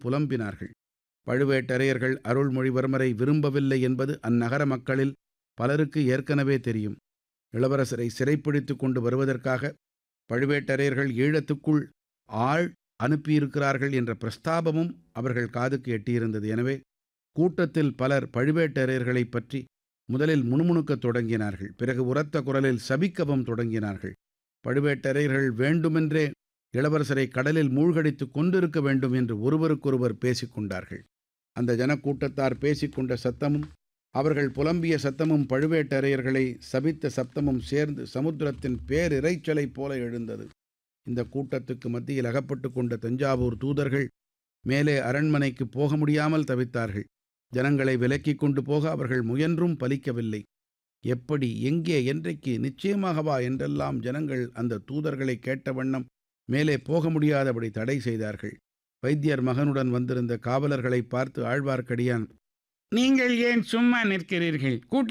புலம்பினார்கள் பழுவேட்டரையர்கள் அருள்மொழிவர்மரை விரும்பவில்லை என்பது அந்நகர மக்களில் பலருக்கு ஏற்கனவே தெரியும் இளவரசரை சிறைப்பிடித்து கொண்டு வருவதற்காக பழுவேட்டரையர்கள் ஈழத்துக்குள் ஆள் அனுப்பியிருக்கிறார்கள் என்ற பிரஸ்தாபமும் அவர்கள் காதுக்கு எட்டியிருந்தது எனவே கூட்டத்தில் பலர் பழுவேட்டரையர்களைப் பற்றி முதலில் முணுமுணுக்கத் தொடங்கினார்கள் பிறகு உரத்த குரலில் சபிக்கவும் தொடங்கினார்கள் பழுவேட்டரையர்கள் வேண்டுமென்றே இளவரசரை கடலில் மூழ்கடித்து கொண்டிருக்க வேண்டும் என்று ஒருவருக்கொருவர் பேசிக்கொண்டார்கள் அந்த ஜனக்கூட்டத்தார் பேசிக்கொண்ட சத்தமும் அவர்கள் புலம்பிய சத்தமும் பழுவேட்டரையர்களை சபித்த சப்தமும் சேர்ந்து சமுத்திரத்தின் பேரிரைச்சலைப் போல எழுந்தது இந்த கூட்டத்துக்கு மத்தியில் அகப்பட்டு கொண்ட தஞ்சாவூர் தூதர்கள் மேலே அரண்மனைக்கு போக முடியாமல் தவித்தார்கள் ஜனங்களை விலக்கிக் கொண்டு போக அவர்கள் முயன்றும் பலிக்கவில்லை எப்படி எங்கே என்றைக்கு நிச்சயமாகவா என்றெல்லாம் ஜனங்கள் அந்த தூதர்களை கேட்ட வண்ணம் மேலே போக முடியாதபடி தடை செய்தார்கள் வைத்தியர் மகனுடன் வந்திருந்த காவலர்களை பார்த்து ஆழ்வார்க்கடியான் நீங்கள் ஏன் சும்மா நிற்கிறீர்கள் கூட்ட